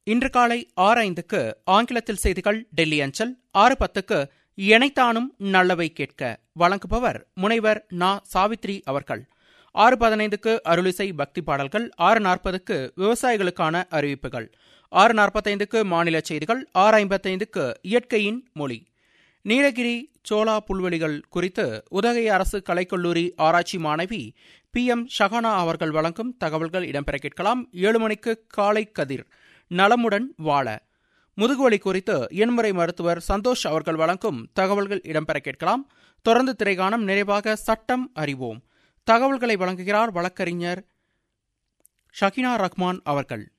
இன்று காலை ஆறு ஐந்துக்கு ஆங்கிலத்தில் செய்திகள் டெல்லி அஞ்சல் ஆறு பத்துக்கு இணைத்தானும் நல்லவை கேட்க வழங்குபவர் முனைவர் நா சாவித்ரி அவர்கள் ஆறு பதினைந்துக்கு அருளிசை பக்தி பாடல்கள் ஆறு நாற்பதுக்கு விவசாயிகளுக்கான அறிவிப்புகள் ஆறு நாற்பத்தைந்துக்கு மாநில செய்திகள் ஆறு ஐம்பத்தைந்துக்கு இயற்கையின் மொழி நீலகிரி சோளா புல்வெளிகள் குறித்து உதகை அரசு கலைக்கல்லூரி ஆராய்ச்சி மாணவி பி எம் ஷஹானா அவர்கள் வழங்கும் தகவல்கள் இடம்பெற கேட்கலாம் ஏழு மணிக்கு காலை கதிர் நலமுடன் வாழ முதுகுவலி குறித்து எண்முறை மருத்துவர் சந்தோஷ் அவர்கள் வழங்கும் தகவல்கள் இடம்பெற கேட்கலாம் தொடர்ந்து திரைகாணம் நிறைவாக சட்டம் அறிவோம் தகவல்களை வழங்குகிறார் வழக்கறிஞர் ஷகினா ரஹ்மான் அவர்கள்